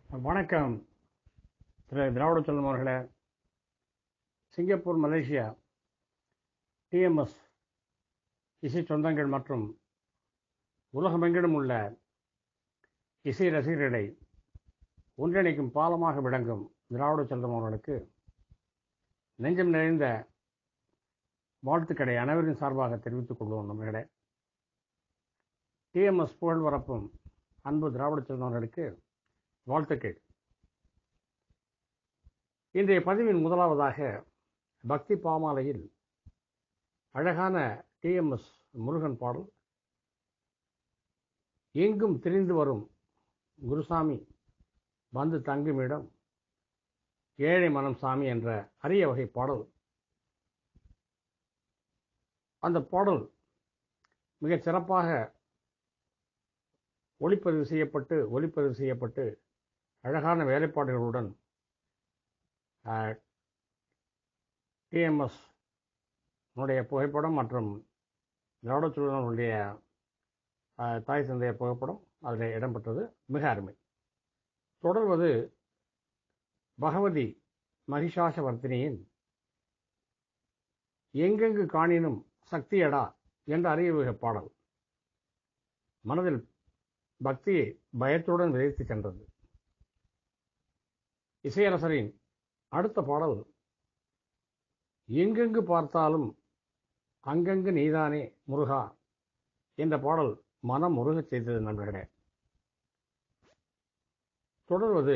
வணக்கம் திரு திராவிட செல்வம் அவர்களே Singapore Malaysia TMS இசை சொந்தங்கள் மற்றும் உலகமெங்கிலும் உள்ள இசை ரசிகர்களை ஒன்றிணைக்கும் பாலமாக விளங்கும் திராவிட செல்வம் அவர்களுக்கு நெஞ்சம் நிறைந்த வாழ்த்துக்களை அனைவரின் சார்பாக தெரிவித்துக் கொள்வோம் நம்மளே டிஎம்எஸ் புகழ் வரப்பும் அன்பு திராவிட செல்வம் அவர்களுக்கு வாழ்த்துக்கள் இன்றைய பதிவின் முதலாவதாக பக்தி பாமாலையில் அழகான டிஎம்எஸ் முருகன் பாடல் எங்கும் திரிந்து வரும் குருசாமி வந்து தங்குமிடம் ஏழை மனம் சாமி என்ற அரிய வகை பாடல் அந்த பாடல் மிகச் சிறப்பாக ஒளிப்பதிவு செய்யப்பட்டு ஒளிப்பதிவு செய்யப்பட்டு அழகான வேலைப்பாடுகளுடன் டிஎம்எஸ் உடைய புகைப்படம் மற்றும் திராவிட சூழலுடைய தாய் தந்தைய புகைப்படம் அதில் இடம்பெற்றது மிக அருமை தொடர்வது பகவதி மகிஷாசவர்த்தினியின் எங்கெங்கு காணினும் சக்தியடா என்ற அறிவுக பாடல் மனதில் பக்தியை பயத்துடன் விதைத்து சென்றது இசையரசரின் அடுத்த பாடல் எங்கெங்கு பார்த்தாலும் அங்கங்கு நீதானே முருகா என்ற பாடல் மனம் முருகச் செய்தது நண்பர்களே தொடர்வது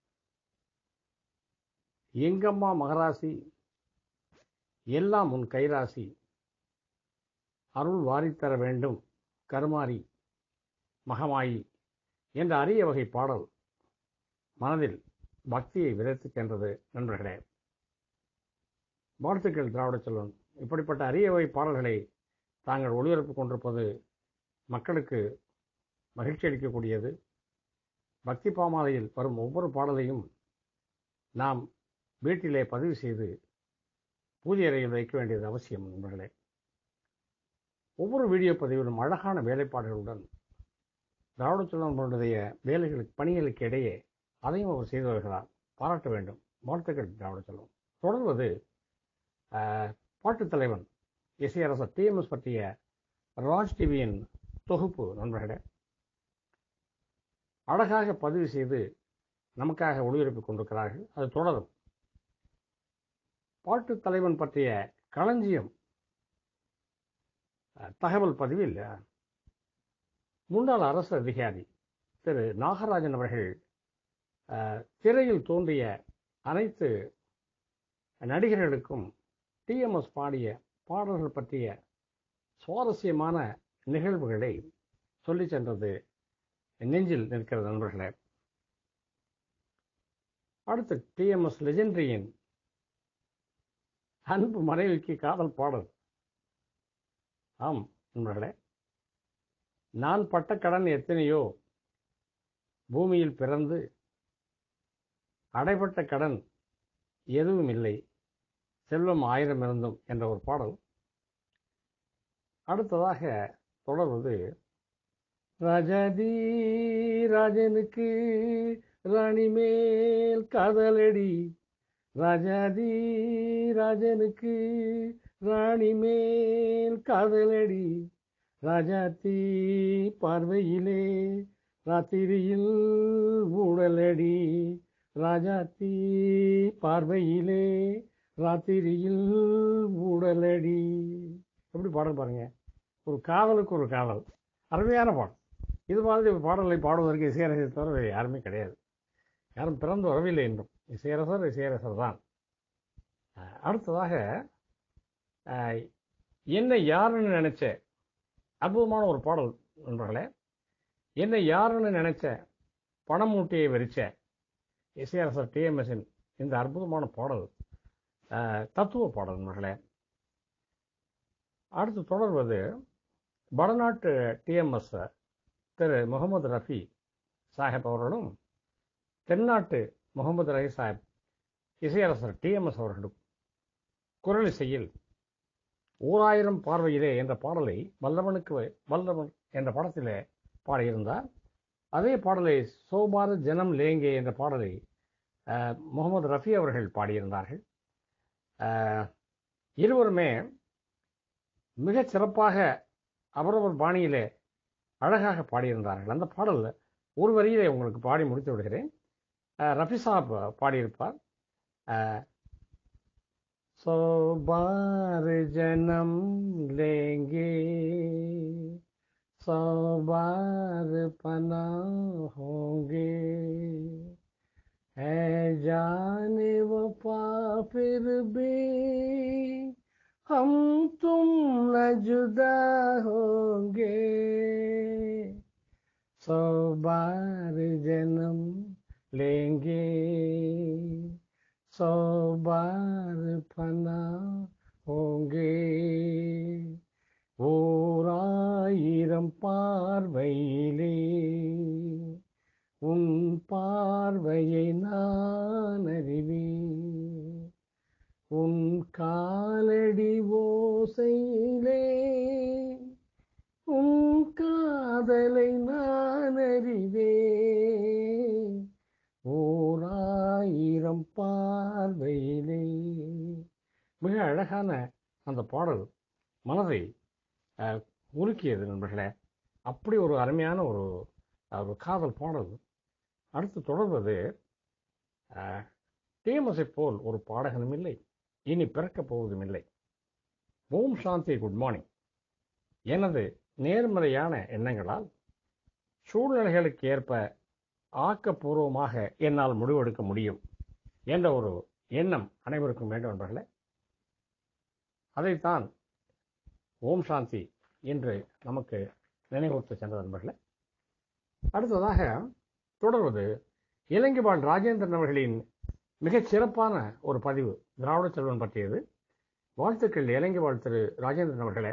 எங்கம்மா மகராசி எல்லாம் உன் கைராசி அருள் வாரித்தர வேண்டும் கருமாரி மகமாயி என்ற அரிய வகை பாடல் மனதில் பக்தியை விதைத்து சென்றது நண்பர்களே வாழ்த்துக்கள் திராவிட செல்வன் இப்படிப்பட்ட அரிய வகை பாடல்களை தாங்கள் ஒளிபரப்பு கொண்டிருப்பது மக்களுக்கு மகிழ்ச்சி அளிக்கக்கூடியது பக்தி பாமாலையில் வரும் ஒவ்வொரு பாடலையும் நாம் வீட்டிலே பதிவு செய்து பூஜை அறையில் வைக்க வேண்டியது அவசியம் நண்பர்களே ஒவ்வொரு வீடியோ பதிவிலும் அழகான வேலைப்பாடுகளுடன் திராவிட செல்வனுடைய வேலைகளுக்கு பணிகளுக்கு இடையே அதையும் அவர் செய்து வருகிறார் பாராட்ட வேண்டும் வாழ்த்துக்கள் திராவிட செல்வம் தொடர்வது பாட்டுத் தலைவன் இசையரசர் டிஎம்எஸ் பற்றிய ராஜ் டிவியின் தொகுப்பு நண்பர்களே அழகாக பதிவு செய்து நமக்காக ஒளிபரப்பிக் கொண்டிருக்கிறார்கள் அது தொடரும் பாட்டுத் தலைவன் பற்றிய களஞ்சியம் தகவல் பதிவில் முன்னாள் அரசு அதிகாரி திரு நாகராஜன் அவர்கள் திரையில் தோன்றிய அனைத்து நடிகர்களுக்கும் டிஎம்எஸ் பாடிய பாடல்கள் பற்றிய சுவாரஸ்யமான நிகழ்வுகளை சொல்லி சென்றது நெஞ்சில் நிற்கிறது நண்பர்களே அடுத்து டிஎம்எஸ் லெஜெண்டரியின் அன்பு மனைவிக்கு காதல் பாடல் ஆம் நண்பர்களே நான் பட்ட கடன் எத்தனையோ பூமியில் பிறந்து அடைபட்ட கடன் எதுவும் இல்லை செல்வம் ஆயிரம் இருந்தும் என்ற ஒரு பாடல் அடுத்ததாக தொடர்வது ராஜாதி ராஜனுக்கு ராணி மேல் காதலடி ராஜாதி ராஜனுக்கு ராணி மேல் காதலடி ராஜாத்தி பார்வையிலே ராத்திரியில் ஊடலடி ராஜாத்தி பார்வையிலே ராத்திரியில் ஊடலடி எப்படி பாடல் பாருங்க ஒரு காதலுக்கு ஒரு காதல் அருமையான பாடல் இது மாதிரி பாடலை பாடுவதற்கு இசையரசை தவிர யாருமே கிடையாது யாரும் பிறந்து வரவில்லை என்றும் இசையரசர் இசையரசர் தான் அடுத்ததாக என்னை யாருன்னு நினைச்ச அற்புதமான ஒரு பாடல் நண்பர்களே என்னை யாருன்னு நினைச்ச பணம் மூட்டையை வெறிச்ச இசையரசர் டிஎம்எஸின் இந்த அற்புதமான பாடல் தத்துவ பாடல் நண்பர்களே அடுத்து தொடர்வது வடநாட்டு டிஎம்எஸ் திரு முகமது ரஃபி சாஹிப் அவர்களும் தென்னாட்டு முகமது ரஹி சாஹிப் இசையரசர் டிஎம்எஸ் அவர்களும் குரலிசையில் ஓராயிரம் பார்வையிலே என்ற பாடலை வல்லவனுக்கு வல்லவன் என்ற படத்திலே பாடியிருந்தார் அதே பாடலை சோபார ஜனம் லேங்கே என்ற பாடலை அஹ், முகமது ரஃபி அவர்கள் பாடியிருந்தார்கள் அஹ், இருவருமே மிகச் சிறப்பாக அவரவர் பாணியிலே அழகாக பாடியிருந்தார்கள் அந்த பாடல் ஒரு வரியிலே உங்களுக்கு பாடி முடித்து விடுகிறேன் அஹ், ரஃபி சாப் பாடியிருப்பார் அஹ், सौ बार जन्म लेंगे सौ बार पना होंगे है जाने वफा फिर भी हम तुम न जुदा होंगे सौ बार जन्म लेंगे सौ बार फना होंगे ஓராயிரம் பார்வையிலே உன் பார்வையை நான் அறிவேன் உன் காலடி ஓசையிலே உன் காதலை நான் அறிவேன் ஓராயிரம் பார்வையிலே மிக அழகான அந்த பாடல் மனதை அஹ், உருக்கியது நண்பர்களே அப்படி ஒரு அருமையான ஒரு அஹ், ஒரு காதல் பாடல் அடுத்து தொடர்வது அஹ், டிஎம்எஸ்ஐ போல் ஒரு பாடகனும் இல்லை இனி பிறக்கப் போவதும் இல்லை ஓம் சாந்தி குட் மார்னிங் எனது நேர்மறையான எண்ணங்களால் சூழ்நிலைகளுக்கு ஏற்ப ஆக்கப்பூர்வமாக என்னால் முடிவெடுக்க முடியும் என்ற ஒரு எண்ணம் அனைவருக்கும் வேண்டும் நண்பர்களே அதைத்தான் ஓம் சாந்தி என்று நமக்கு நினைவூர்த்து சென்ற நண்பர்களே அடுத்ததாக தொடர்வது இலங்கைவாழ் ராஜேந்திரன் அவர்களின் மிகச் சிறப்பான ஒரு பதிவு திராவிட செல்வன் பற்றியது வாழ்த்துக்கள் இலங்கைவாழ் திரு ராஜேந்திரன் அவர்களே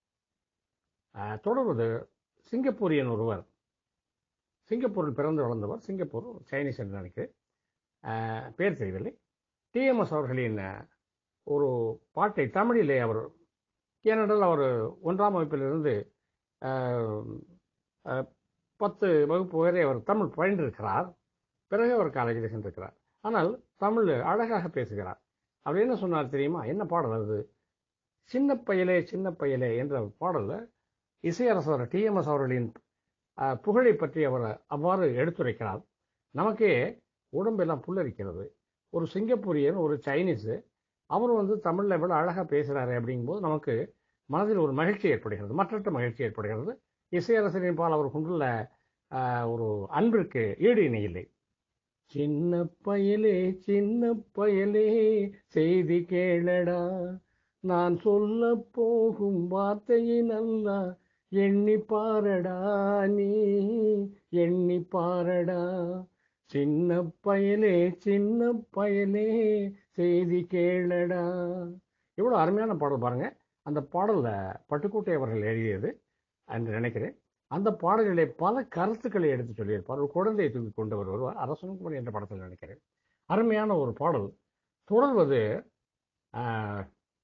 அஹ், தொடர்வது சிங்கப்பூரியன் ஒருவர் சிங்கப்பூரில் பிறந்து வளர்ந்தவர் சிங்கப்பூர் சைனீஸ் என்று நினைக்கிறேன் அஹ், பேர் தெரியவில்லை டிஎம்எஸ் அவர்களின் அஹ், ஒரு பாட்டை தமிழிலே அவர் ஏனென்றால் அவர் ஒன்றாம் வகுப்பிலிருந்து அஹ், அஹ், பத்து வகுப்பு வரை அவர் தமிழ் பயின்றிருக்கிறார் பிறகு அவர் காலேஜில் சென்றிருக்கிறார் ஆனால் தமிழ் அழகாக பேசுகிறார் அவர் என்ன சொன்னார் தெரியுமா என்ன பாடல் அது சின்ன பயலே சின்ன பயலே என்ற பாடலில் இசையரசர் டிஎம்எஸ் அவர்களின் அஹ், புகழை பற்றி அவர் அவ்வாறு எடுத்துரைக்கிறார் நமக்கே உடம்பெல்லாம் புல்லரிக்கிறது ஒரு சிங்கப்பூரியன் ஒரு சைனீஸு அவர் வந்து தமிழில் எவ்வளோ அழகாக பேசுகிறாரு அப்படிங்கும்போது நமக்கு மனதில் ஒரு மகிழ்ச்சி ஏற்படுகிறது மற்றற்ற மகிழ்ச்சி ஏற்படுகிறது இசையரசரின் பால் அவர் கொண்டுள்ள ஆஹ், ஒரு அன்பிற்கு ஈடு இணை இல்லை சின்ன பயலே சின்ன பயலே செய்தி கேளடா நான் சொல்ல போகும் வார்த்தையை நல்லா எண்ணி பாரடா நீ எண்ணி பாரடா சின்ன பயலே சின்ன பயலே செய்தி கேளடா எவ்வளோ அருமையான பாடல் பாருங்க அந்த பாடலில் பட்டுக்கோட்டை அவர்கள் எழுதியது என்று நினைக்கிறேன் அந்த பாடலிலே பல கருத்துக்களை எடுத்து சொல்லியிருப்பார் ஒரு குழந்தையை தூக்கி கொண்டு வருவார் அரசனுக்குமரி என்ற படத்தில் நினைக்கிறேன் அருமையான ஒரு பாடல் தொடர்வது ஆஹ்,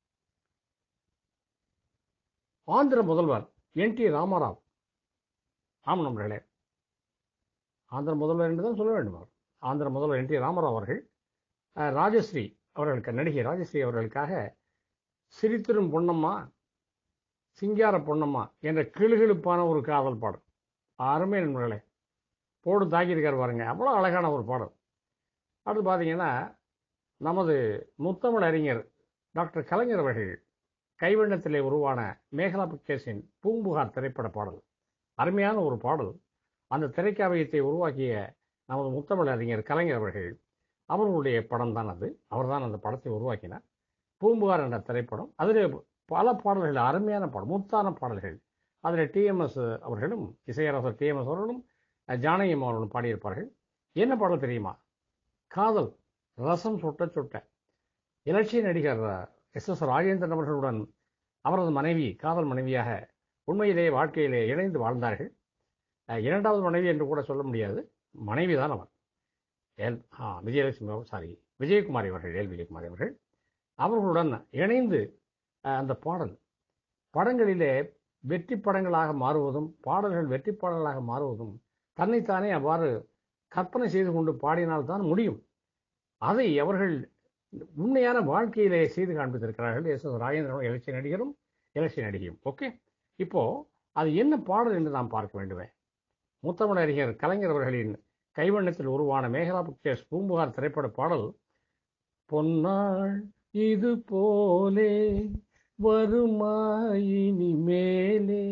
ஆந்திர முதல்வர் என் டி ராமராவ் ஆமாம் நண்பர்களே ஆந்திர முதல்வர் என்று தான் சொல்ல வேண்டும் அவர் ஆந்திர முதல்வர் என் டி ராமராவ் அவர்கள் அஹ், ராஜஸ்ரீ அவர்களுக்கு நடிகை ராஜஸ்ரீ அவர்களுக்காக சிரித்திரும் பொன்னம்மா சிங்கார பொன்னம்மா என்ற கிளுகிழுப்பான ஒரு காதல் பாடல் அருமை நண்பர்களே போடு தாக்கியிருக்கார் பாருங்க அவ்வளோ அழகான ஒரு பாடல் அடுத்து பார்த்தீங்கன்னா நமது முத்தமிழ் அறிஞர் டாக்டர் கலைஞர் அவர்கள் கைவண்ணத்திலே உருவான மேகலா பிக்சர்ஸின் பூம்புகார் திரைப்பட பாடல் அருமையான ஒரு பாடல் அந்த திரைக்காவியத்தை உருவாக்கிய நமது முத்தமிழ் அறிஞர் கலைஞர் அவர்கள் அவர்களுடைய படம் தான் அது அவர்தான் அந்த படத்தை உருவாக்கினார் பூம்புகார் என்ற திரைப்படம் அதில் பல பாடல்கள் அருமையான பாடல் முத்தான பாடல்கள் அதில் டிஎம்எஸ் அவர்களும் இசையரசர் டிஎம்எஸ் அவர்களும் அஹ், ஜானகி அம்மா அவர்களும் பாடியிருப்பார்கள் என்ன பாடல் தெரியுமா காதல் ரசம் சுட்ட சுட்ட இலட்சிய நடிகர் எஸ் எஸ் ராஜேந்திரன் அவர்களுடன் அவரது மனைவி காதல் மனைவியாக உண்மையிலேயே வாழ்க்கையிலே இணைந்து வாழ்ந்தார்கள் அஹ், இரண்டாவது மனைவி என்று கூட சொல்ல முடியாது மனைவி தான் அவர் எல் ஆ விஜயலட்சுமி சாரி விஜயகுமாரி அவர்கள் எல் விஜயகுமாரி அவர்கள் அவர்களுடன் இணைந்து அஹ், அந்த பாடல் படங்களிலே வெற்றி படங்களாக மாறுவதும் பாடல்கள் வெற்றி பாடல்களாக மாறுவதும் தன்னைத்தானே அவ்வாறு கற்பனை செய்து கொண்டு பாடினால்தான் முடியும் அதை அவர்கள் உண்மையான வாழ்க்கையிலே செய்து காண்பித்திருக்கிறார்கள் எஸ் எஸ் ராஜேந்திரன் இலட்சிய நடிகரும் இலட்சிய நடிகையும் ஓகே இப்போ அது என்ன பாடல் என்று நாம் பார்க்க வேண்டுமே முத்தமிழ் அறிஞர் கலைஞர் அவர்களின் கைவண்ணத்தில் உருவான மேகலா பிக்சர்ஸ் பூம்புகார் திரைப்பட பாடல் பொன்னாள் இது போலே வருமாயினி மேலே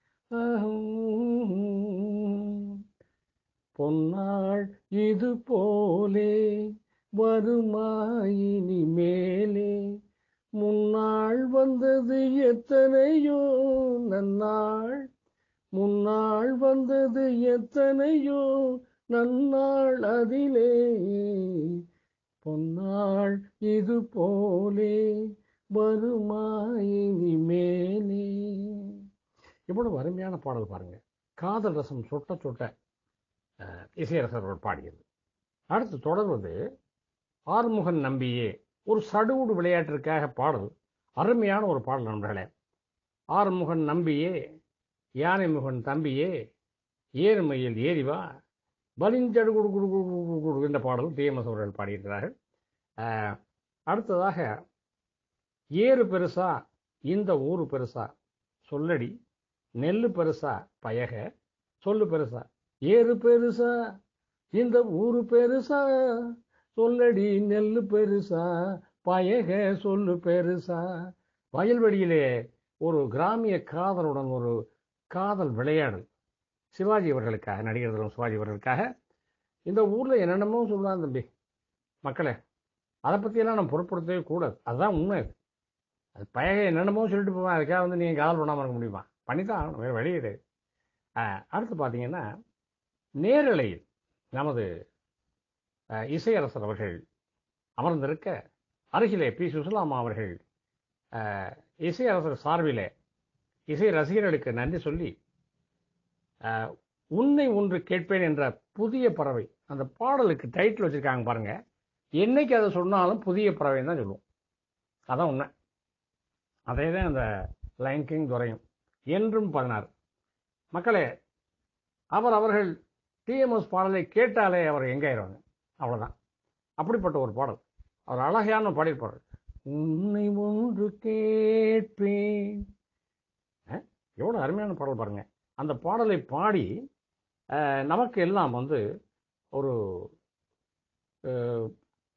அஹம். பொன்னாள் இது போலே வருமாயினி மேலே முன்னாள் வந்தது எத்தனையோ நன்னாள் முன்னாள் வந்தது எத்தனையோ நன்னாள் அதிலே பொன்னாள் இது போலே வருமாயினி மேலே இவ்வளவு அருமையான பாடல் பாருங்க காதல் ரசம் சொட்ட சொட்ட அஹ், இசையரசர்கள் பாடியது அடுத்து தொடர்வது ஆறுமுகன் நம்பியே ஒரு சடுகுடு விளையாட்டிற்காக பாடல் அருமையான ஒரு பாடல் நண்பர்களே ஆறுமுகன் நம்பியே யானை முகன் தம்பியே ஏறுமையில் ஏறிவா பலிஞ்சடு குடு குடு குடு குடு குடு குடு என்ற பாடல் டிஎம்எஸ் அவர்கள் பாடியிருக்கிறார்கள் அஹ், அடுத்ததாக ஏறு பெருசா இந்த ஊரு பெருசா சொல்லடி நெல்லு பெருசா பயக சொல்லு பெருசா ஏறு பெருசா இந்த ஊரு பெருசா சொல்லடி நெல்லு பெருசா பயக சொல்லு பெருசா வயல்வெளியிலே ஒரு கிராமிய காதலுடன் ஒரு காதல் விளையாடல் சிவாஜி அவர்களுக்காக நடிகர் திலகம் சிவாஜி அவர்களுக்காக இந்த ஊரில் என்னென்னமோ சொல்லலாம் தம்பி மக்களே அதை பற்றியெல்லாம் நம்ம பொருட்படுத்தவே கூடாது அதுதான் உண்மை அது அது பயக என்னென்னமோ சொல்லிட்டு போவேன் அதுக்காக வந்து நீங்கள் காதல் பண்ணாமல் இருக்க முடியுமா பண்ணித்தான் ஆகணும் வேறு வழி கிடையாது ஆஹ், அடுத்து பார்த்தீங்கன்னா நேரலையில் நமது ஆஹ், இசையரசர் அவர்கள் அமர்ந்திருக்க அருகிலே பி சுசலாமா அவர்கள் ஆஹ், இசையரசர் சார்பிலே இசை ரசிகர்களுக்கு நன்றி சொல்லி ஆஹ், உன்னை ஒன்று கேட்பேன் என்ற புதிய பறவை அந்த பாடலுக்கு டைட்டில் வச்சிருக்காங்க பாருங்க என்னைக்கு அதை சொன்னாலும் புதிய பறவைன்னு தான் சொல்லுவோம் அதான் உண்மை அதே தான் அந்த லைன் கிங் துறையும் என்றும் பதினாறு மக்களே அவர் அவர்கள் டிஎம்எஸ் பாடலை கேட்டாலே அவர் எங்காயிருவாங்க அவ்வளோதான் அப்படிப்பட்ட ஒரு பாடல் அவர் அழகான பாடியிருப்பார் உன்னை ஒன்று கேட்பேன் அஹ், எவ்வளோ அருமையான பாடல் பாருங்க அந்த பாடலை பாடி அஹ், நமக்கு எல்லாம் வந்து ஒரு அஹ்,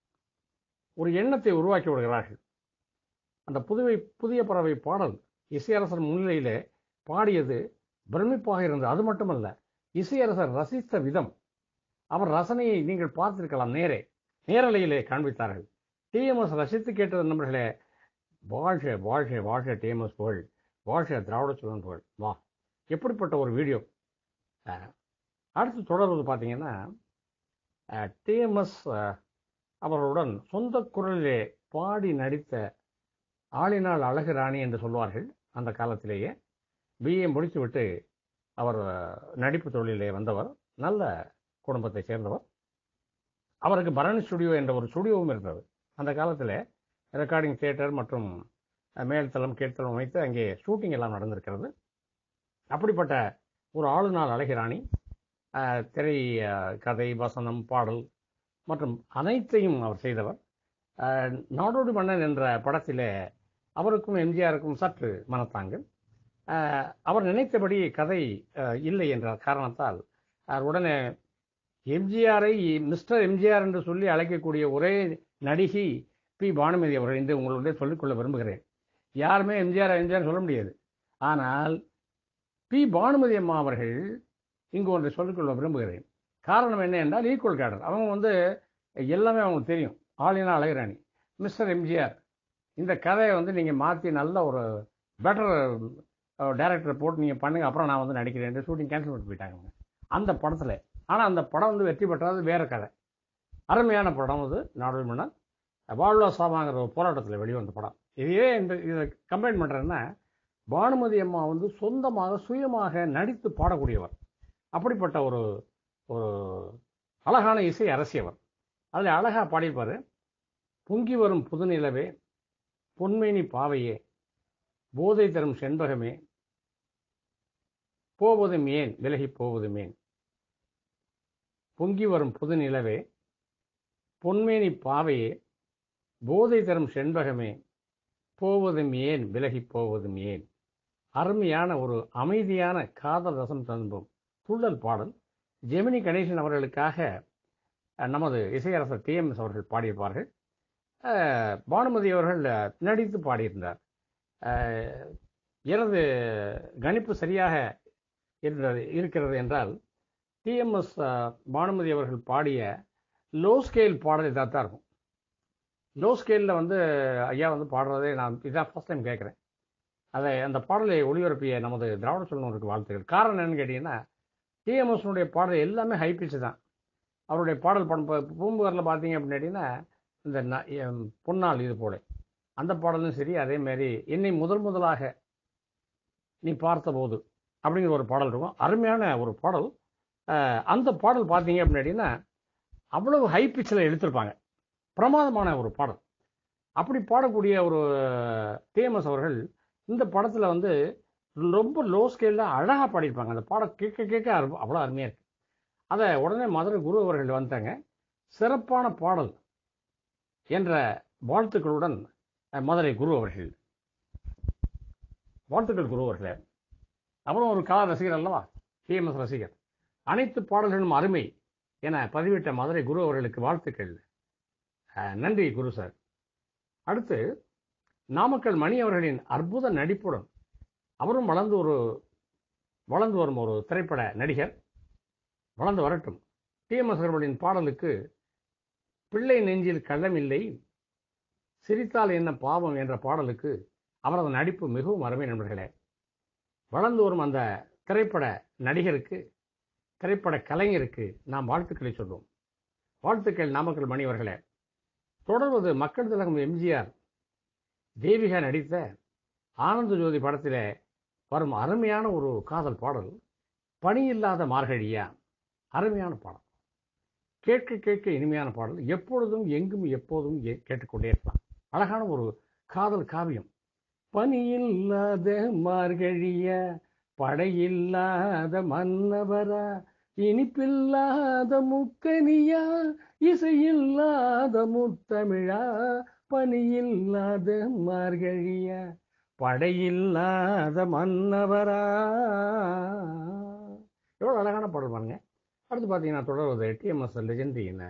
ஒரு எண்ணத்தை உருவாக்கி விடுகிறார்கள் அந்த புதுவை புதிய பறவை பாடல் இசையரசர் முன்னிலையிலே பாடியது பிரமிப்பாக இருந்தது அது மட்டுமல்ல இசையரசர் ரசித்த விதம் அவர் ரசனையை நீங்கள் பார்த்திருக்கலாம் நேரே நேரலையிலே காண்பித்தார்கள் டிஎம்எஸ் ரசித்து கேட்டது நண்பர்களே வாழ்க வாழ்க வாழ்க டிஎம்எஸ் புகழ் வாழ்க திராவிட சுழன் புகழ் வா எப்படிப்பட்ட ஒரு வீடியோ அஹ், அடுத்து தொடர்வது பார்த்தீங்கன்னா டிஎம்எஸ் அவர்களுடன் சொந்த குரலிலே பாடி நடித்த ஆளினால் அழகு ராணி என்று சொல்வார்கள் அந்த காலத்திலேயே பிஏ முடித்துவிட்டு அவர் அஹ், நடிப்பு தொழிலே வந்தவர் நல்ல குடும்பத்தை சேர்ந்தவர் அவருக்கு பரணி ஸ்டுடியோ என்ற ஒரு ஸ்டுடியோவும் இருந்தது அந்த காலத்தில் ரெக்கார்டிங் தியேட்டர் மற்றும் அஹ், மேல்தளம் கீழ்த்தளம் அமைத்து அங்கே ஷூட்டிங் எல்லாம் நடந்திருக்கிறது அப்படிப்பட்ட ஒரு ஆளுநாள் அழகிராணி அஹ், திரை அஹ், கதை வசனம் பாடல் மற்றும் அனைத்தையும் அவர் செய்தவர் அஹ், நாடோடி மன்னன் என்ற படத்திலே அவருக்கும் எம்ஜிஆருக்கும் சற்று மனத்தாங்கு அஹ், அவர் நினைத்தபடி கதை அஹ், இல்லை என்ற காரணத்தால் அவர் உடனே எம்ஜிஆரை மிஸ்டர் எம்ஜிஆர் என்று சொல்லி அழைக்கக்கூடிய ஒரே நடிகை பி பானுமதி அவர்கள் என்று உங்களுடைய சொல்லிக்கொள்ள விரும்புகிறேன் யாருமே எம்ஜிஆர் எம்ஜிஆர் சொல்ல முடியாது ஆனால் பி பானுமதி அம்மா அவர்கள் இங்கு ஒன்றை சொல்லிக்கொள்ள விரும்புகிறேன் காரணம் என்ன என்றால் ஈக்குவல் கேடர் அவங்க வந்து எல்லாமே அவங்களுக்கு தெரியும் ஆளினா அழகிராணி மிஸ்டர் எம்ஜிஆர் இந்த கதையை வந்து நீங்கள் மாற்றி நல்ல ஒரு பெட்டர் டைரக்டர் போட்டு நீங்கள் பண்ணுங்க அப்புறம் நான் வந்து நடிக்கிறேன் ஷூட்டிங் கேன்சல் பண்ணிட்டு போயிட்டாங்க அவங்க. அந்த படத்தில் ஆனால் அந்த படம் வந்து வெற்றி பெற்றது வேற கதை அருமையான படம் அது நாடோடி மன்னன் வாழ்வா சாமாங்கிற ஒரு போராட்டத்தில் வெளிவந்த படம் இதையே இந்த இதை கம்பைன் பண்ணுறேன்னா பானுமதி அம்மா வந்து சொந்தமாக சுயமாக நடித்து பாடக்கூடியவர் அப்படிப்பட்ட ஒரு ஒரு அழகான இசை அரசியவர் அதில் அழகாக பாடியிருப்பார் பொங்கி வரும் புதுநிலவே பொன்மேனி பாவையே போதை தரும் செண்பகமே போவதும் ஏன் விலகி போவதும் ஏன் பொங்கி வரும் புது நிலவே பொன்மேனி பாவையே போதை தரும் செண்பகமே போவதும் ஏன் விலகிப் போவதும் ஏன் அருமையான ஒரு அமைதியான காதல் ரசம் தந்தும் துள்ளல் பாடல் ஜெமினி கணேசன் அவர்களுக்காக அஹ், நமது இசையரசர் டிஎம்எஸ் அவர்கள் பாடியிருப்பார்கள் அஹ், பானுமதி அவர்கள் அஹ், நடித்து பாடியிருந்தார் அஹ், எனது கணிப்பு சரியாக இருந்தது இருக்கிறது என்றால் டிஎம்எஸ் பானுமதி அவர்கள் பாடிய லோ ஸ்கேல் பாடல் இதாக தான் இருக்கும் லோ ஸ்கேலில் வந்து ஐயா வந்து பாடுறதே நான் இதான் ஃபர்ஸ்ட் டைம் கேட்குறேன் அதை அந்த பாடலை ஒளிபரப்பிய நமது திராவிட சொல்லுவதற்கு வாழ்த்துக்கள் காரணம் என்னன்னு கேட்டிங்கன்னா டிஎம்எஸ்னுடைய பாடல் எல்லாமே ஹை பிச் தான் அவருடைய பாடல் படம் இப்போ பூம்புகாரில் பார்த்தீங்க அப்படின்னு கேட்டிங்கன்னா இந்த ந- எம், பொன்னால் இது போல அந்த பாடலும் சரி அதே மாதிரி என்னை முதல் முதலாக நீ பார்த்தபோது அப்படிங்கிற ஒரு பாடல் இருக்கும் அருமையான ஒரு பாடல் அஹ், அந்த பாடல் பார்த்தீங்க அப்படின்னு கேட்டிங்கன்னா அவ்வளவு ஹை பிச்சில் எடுத்திருப்பாங்க பிரமாதமான ஒரு பாடல் அப்படி பாடக்கூடிய ஒரு டிஎம்எஸ் அவர்கள் இந்த படத்தில் வந்து ரொம்ப லோ ஸ்கேலில் அழகாக பாடியிருப்பாங்க அந்த பாடம் கேட்க கேட்க அரு- அவ்வளோ அருமையாக இருக்கு அதை உடனே மதுரை குரு அவர்கள் வந்துட்டாங்க சிறப்பான பாடல் என்ற வாழ்த்துக்களுடன் அஹ், மதுரை குரு அவர்கள் வாழ்த்துக்கள் குரு அவர்களே அவரும் ஒரு கலா ரசிகர் அல்லவா டிஎம்எஸ் ரசிகர் அனைத்து பாடல்களும் அருமை என பதிவிட்ட மதுரை குரு அவர்களுக்கு வாழ்த்துக்கள் அஹ், நன்றி குரு சார் அடுத்து நாமக்கல் மணி அவர்களின் அற்புத நடிப்புடன் அவரும் வளர்ந்து ஒரு வளர்ந்து வரும் ஒரு திரைப்பட நடிகர் வளர்ந்து வரட்டும் டிஎம்எஸ் அவர்களின் பாடலுக்கு பிள்ளை நெஞ்சில் கள்ளமில்லை சிரித்தால் என்ன பாவம் என்ற பாடலுக்கு அவரது நடிப்பு மிகவும் அருமை நண்பர்களே வளர்ந்து வரும் அந்த திரைப்பட நடிகருக்கு திரைப்பட கலைஞருக்கு நாம் வாழ்த்துக்களை சொல்வோம் வாழ்த்துக்கள் நாமக்கல் மணி அவர்களே தொடர்வது மக்கள் திலகம் எம்ஜிஆர் தேவிகா நடித்த ஆனந்த ஜோதி படத்திலே வரும் அருமையான ஒரு காதல் பாடல் பணி இல்லாத மார்கழியா அருமையான பாடல் கேட்க கேட்க இனிமையான பாடல் எப்பொழுதும் எங்கும் எப்போதும் ஏ- கேட்டுக்கொண்டே இருக்கலாம் அழகான ஒரு காதல் காவியம் பனி இல்லாத மார்கழியா படையில்லாத மன்னவரா இனிப்பில்லாத முக்கனியா இசையில்லாத முத்தமிழா பனியில்லாத மார்கழியா படையில்லாத மன்னவரா எவ்வளோ அழகான பாடல் பாருங்க அடுத்து பார்த்தீங்கன்னா தொடர்வது டிஎம்எஸ் லெஜெண்டின்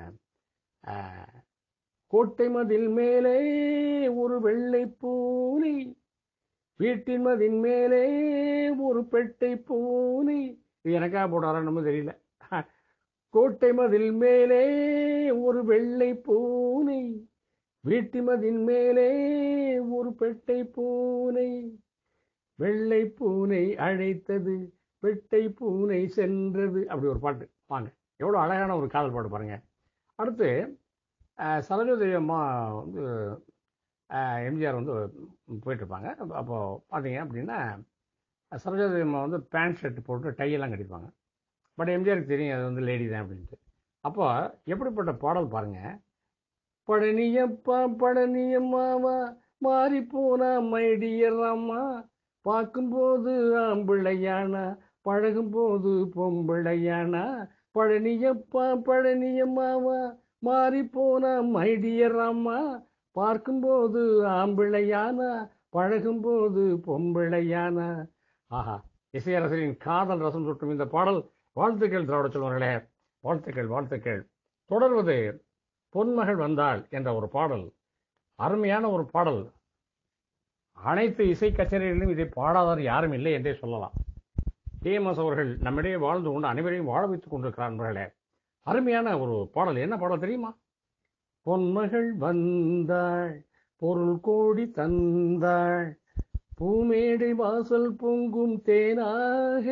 கோட்டை மதில் மேலே ஒரு வெள்ளை பூனை வீட்டின் மதின் மேலே ஒரு பெட்டை பூனை இது எனக்கா போட்டாரா நம்ம தெரியல கோட்டை மதில் மேலே ஒரு வெள்ளை பூனை வீட்டு மதின் மேலே ஒரு பெட்டை பூனை வெள்ளை பூனை அழைத்தது பெட்டை பூனை சென்றது அப்படி ஒரு பாட்டு வாங்க எவ்வளோ அழகான ஒரு காதல் பாட்டு பாருங்க அடுத்து அஹ், சரோஜாதேவி அம்மா வந்து அஹ், எம்ஜிஆர் வந்து போயிட்டு இருப்பாங்க அப்போ பார்த்தீங்க அப்படின்னா சரோஜாதேவி அம்மா வந்து பேண்ட் ஷர்ட் போட்டு டையெல்லாம் கட்டிப்பாங்க பட் எம்ஜிஆருக்கு தெரியும் அது வந்து லேடி தான் அப்படின்ட்டு அப்போ எப்படிப்பட்ட பாடல் பாருங்க பழனியப்பா பழனியம்மாவா மாறி போனா மைடியர் அம்மா பார்க்கும்போது ஆம்பிள்ளையானா பழகும்போது பொம்பிள்ளையானா பழனியப்பா பழனியம்மாவா மாறி போனா மைடியர் அம்மா பார்க்கும்போது ஆம்பிள்ளையானா பழகும்போது பொம்பிள்ளையானா ஆஹா இசையரசரின் காதல் ரசம் சுட்டும் இந்த பாடல் வாழ்த்துக்கள் திராவிட சொல்வர்களே வாழ்த்துக்கள் வாழ்த்துக்கள் தொடர்வது பொன்மகள் வந்தாள் என்ற ஒரு பாடல் அருமையான ஒரு பாடல் அனைத்து இசை கச்சேரிகளிலும் இதை பாடாதவர் யாரும் இல்லை என்றே சொல்லலாம் டிஎம்எஸ் அவர்கள் நம்மிடையே வாழ்ந்து கொண்டு அனைவரையும் வாழ வைத்துக் கொண்டிருக்கிறார் நண்பர்களே அருமையான ஒரு பாடல் என்ன பாடல் தெரியுமா பொன்மகள் வந்தாள் பொருள் கோடி தந்தாள் பூமேடை வாசல் பொங்கும் தேனாக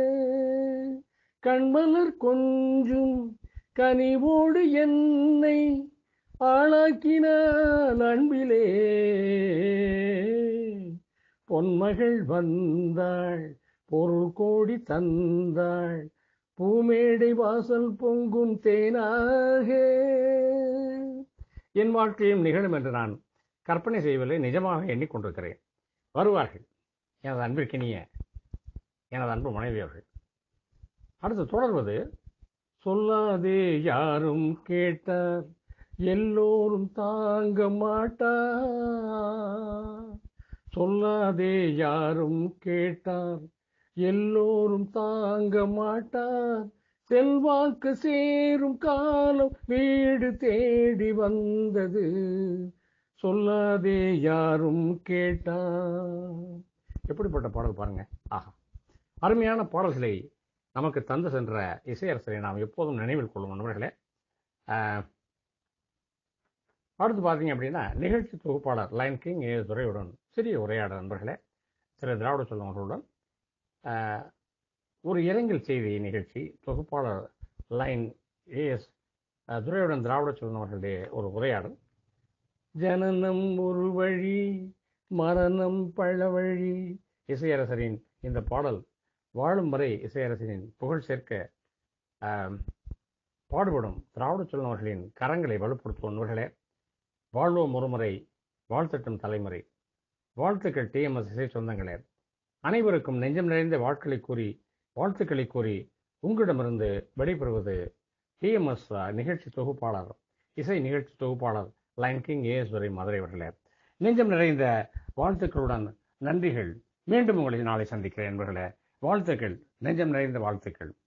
கண்மலர் கொஞ்சும் கனிவோடு என்னை ஆளாக்கினான் அன்பிலே பொன்மகள் வந்தாள் பொருள் கோடி தந்தாள் பூமேடை வாசல் பொங்கும் தேனாக என் வாழ்க்கையும் நிகழும் என்று நான் கற்பனை செய்வதை நிஜமாக எண்ணிக்கொண்டிருக்கிறேன் வருவார்கள் எனது அன்பிற்கினிய எனது அன்பு மனைவி அவர்கள் அடுத்து தொடர்வது சொல்லாதே யாரும் கேட்டார் எல்லோரும் தாங்க மாட்டார் சொல்லாதே யாரும் கேட்டார் எல்லோரும் தாங்க மாட்டார் செல்வாக்கு சேரும் காலம் வீடு தேடி வந்தது சொல்லாதே யாரும் கேட்டார் எப்படிப்பட்ட பாடல் பாருங்க ஆஹா அருமையான பாடல்களை நமக்கு தந்து சென்ற இசையரசரை நாம் எப்போதும் நினைவில் கொள்ளும் நண்பர்களே ஆஹ், அடுத்து பார்த்தீங்க அப்படின்னா நிகழ்ச்சி தொகுப்பாளர் லைன் கிங் ஏ துரையுடன் சிறிய உரையாடல் நண்பர்களே சில திராவிட சொல்லுவர்களுடன் ஆஹ், ஒரு இரங்கல் செய்தி நிகழ்ச்சி தொகுப்பாளர் லைன் ஏஎஸ் துரையுடன் திராவிட சொல்லுவர்களுடைய ஒரு உரையாடல் ஜனனம் ஒரு வழி மரணம் பல வழி இசையரசரின் இந்த பாடல் வாழும் வரை இசையரசரின் புகழ் சேர்க்க ஆம், பாடுபடும் திராவிட சொல்லுவர்களின் கரங்களை வலுப்படுத்தும் நண்பர்களே வாழ்வோம் ஒருமுறை வாழ்த்தட்டும் தலைமுறை வாழ்த்துக்கள் டிஎம்எஸ் இசை சொந்தங்களே அனைவருக்கும் நெஞ்சம் நிறைந்த வாழ்க்களை கூறி வாழ்த்துக்களை கூறி உங்களிடமிருந்து விடைபெறுவது டிஎம்எஸ் நிகழ்ச்சி தொகுப்பாளர் இசை நிகழ்ச்சி தொகுப்பாளர் line king AS Durai Madurai அவர்களே நெஞ்சம் நிறைந்த வாழ்த்துக்களுடன் நன்றிகள் மீண்டும் உங்களை நாளை சந்திக்கிறேன் என்பர்களே வாழ்த்துக்கள் நெஞ்சம் நிறைந்த வாழ்த்துக்கள்